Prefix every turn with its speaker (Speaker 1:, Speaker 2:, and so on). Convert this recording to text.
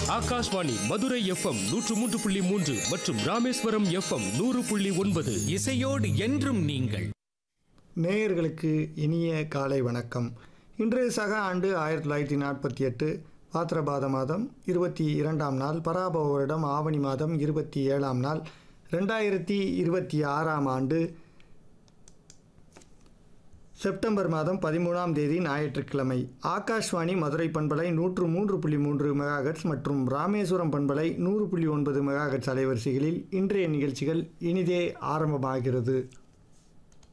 Speaker 1: Akashvani Madurai FM நூற்று மூன்று புள்ளி மூன்று மற்றும் ராமேஸ்வரம் எஃப்எம் நூறு புள்ளி ஒன்பது
Speaker 2: இசையோடு என்றும் நீங்கள்
Speaker 3: நேயர்களுக்கு இனிய காலை வணக்கம் இன்று சக ஆண்டு ஆயிரத்தி தொள்ளாயிரத்தி நாற்பத்தி எட்டு பாத்திரபாத மாதம் இருபத்தி இரண்டாம் நாள் பராபவ வருடம் ஆவணி மாதம் இருபத்தி ஏழாம் நாள் ரெண்டாயிரத்தி இருபத்தி ஆறாம் ஆண்டு செப்டம்பர் மாதம் பதிமூணாம் தேதி ஞாயிற்றுக்கிழமை ஆகாஷ்வாணி மதுரை பண்பலை நூற்று மூன்று புள்ளி மூன்று மெகாஹெட்ஸ் மற்றும் ராமேஸ்வரம் பண்பலை நூறு புள்ளி ஒன்பது மெகாஹெட்ஸ் அலைவரிசைகளில் இன்றைய நிகழ்ச்சிகள் இனிதே ஆரம்பமாகிறது